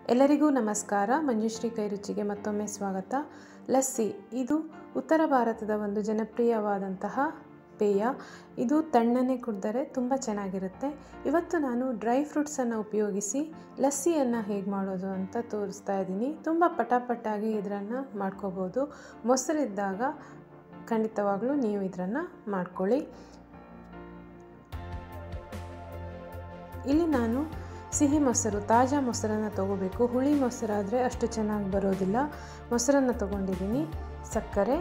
ಎಲ್ಲರಿಗೂ ನಮಸ್ಕಾರ ಮಂಜುಶ್ರೀ ಕೈರುಚಿಗೆ ಮತ್ತೊಮ್ಮೆ ಸ್ವಾಗತ ಲಸ್ಸಿ ಇದು ಉತ್ತರ ಭಾರತದ ಒಂದು ಜನಪ್ರಿಯವಾದಂತಹ ಪೇಯ ಇದು ತಣ್ಣನೆ ಕುಡಿದರೆ ತುಂಬ ಚೆನ್ನಾಗಿರುತ್ತೆ ಇವತ್ತು ನಾನು ಡ್ರೈ ಫ್ರೂಟ್ಸನ್ನು ಉಪಯೋಗಿಸಿ ಲಸ್ಸಿಯನ್ನು ಹೇಗೆ ಮಾಡೋದು ಅಂತ ತೋರಿಸ್ತಾ ಇದ್ದೀನಿ ತುಂಬ ಪಟಾಪಟ್ಟಾಗಿ ಇದನ್ನು ಮಾಡ್ಕೋಬೋದು ಮೊಸರಿದ್ದಾಗ ಖಂಡಿತವಾಗ್ಲೂ ನೀವು ಇದನ್ನು ಮಾಡ್ಕೊಳ್ಳಿ ಇಲ್ಲಿ ನಾನು ಸಿಹಿ ಮೊಸರು ತಾಜಾ ಮೊಸರನ್ನು ತೊಗೋಬೇಕು ಹುಳಿ ಮೊಸರಾದರೆ ಅಷ್ಟು ಚೆನ್ನಾಗಿ ಬರೋದಿಲ್ಲ ಮೊಸರನ್ನು ತೊಗೊಂಡಿದ್ದೀನಿ ಸಕ್ಕರೆ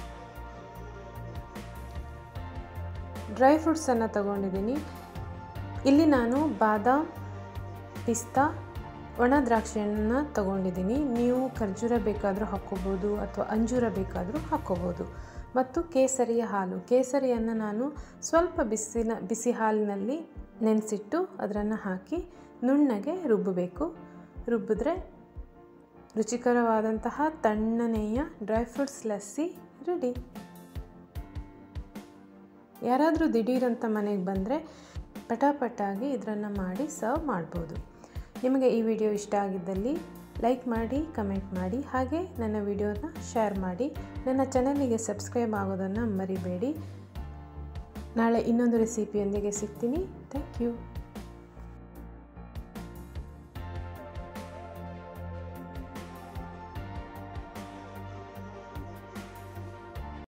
ಡ್ರೈ ಫ್ರೂಟ್ಸನ್ನು ತೊಗೊಂಡಿದ್ದೀನಿ ಇಲ್ಲಿ ನಾನು ಬಾದಾಮ್ ಪಿಸ್ತಾ ಒಣ ದ್ರಾಕ್ಷಿಯನ್ನು ತೊಗೊಂಡಿದ್ದೀನಿ ನೀವು ಖರ್ಜೂರ ಬೇಕಾದರೂ ಹಾಕ್ಕೋಬೋದು ಅಥವಾ ಅಂಜೂರ ಬೇಕಾದರೂ ಹಾಕ್ಕೋಬೋದು ಮತ್ತು ಕೇಸರಿಯ ಹಾಲು ಕೇಸರಿಯನ್ನು ನಾನು ಸ್ವಲ್ಪ ಬಿಸಿನ ಬಿಸಿ ಹಾಲಿನಲ್ಲಿ ನೆನೆಸಿಟ್ಟು ಅದನ್ನು ಹಾಕಿ ನುಣ್ಣಗೆ ರುಬ್ಬಬೇಕು ರುಬ್ಬಿದ್ರೆ ರುಚಿಕರವಾದಂತಹ ತಣ್ಣನೆಯ ಡ್ರೈ ಫ್ರೂಟ್ಸ್ ಲಸ್ಸಿ ರೆಡಿ ಯಾರಾದರೂ ದಿಢೀರಂತ ಮನೆಗೆ ಬಂದರೆ ಪಟಾಪಟಾಗಿ ಇದನ್ನು ಮಾಡಿ ಸರ್ವ್ ಮಾಡ್ಬೋದು ನಿಮಗೆ ಈ ವಿಡಿಯೋ ಇಷ್ಟ ಆಗಿದ್ದಲ್ಲಿ ಲೈಕ್ ಮಾಡಿ ಕಮೆಂಟ್ ಮಾಡಿ ಹಾಗೆ ನನ್ನ ವಿಡಿಯೋನ ಶೇರ್ ಮಾಡಿ ನನ್ನ ಚಾನಲಿಗೆ ಸಬ್ಸ್ಕ್ರೈಬ್ ಆಗೋದನ್ನು ಮರಿಬೇಡಿ ನಾಳೆ ಇನ್ನೊಂದು ರೆಸಿಪಿಯೊಂದಿಗೆ ಸಿಗ್ತೀನಿ ಥ್ಯಾಂಕ್ ಯು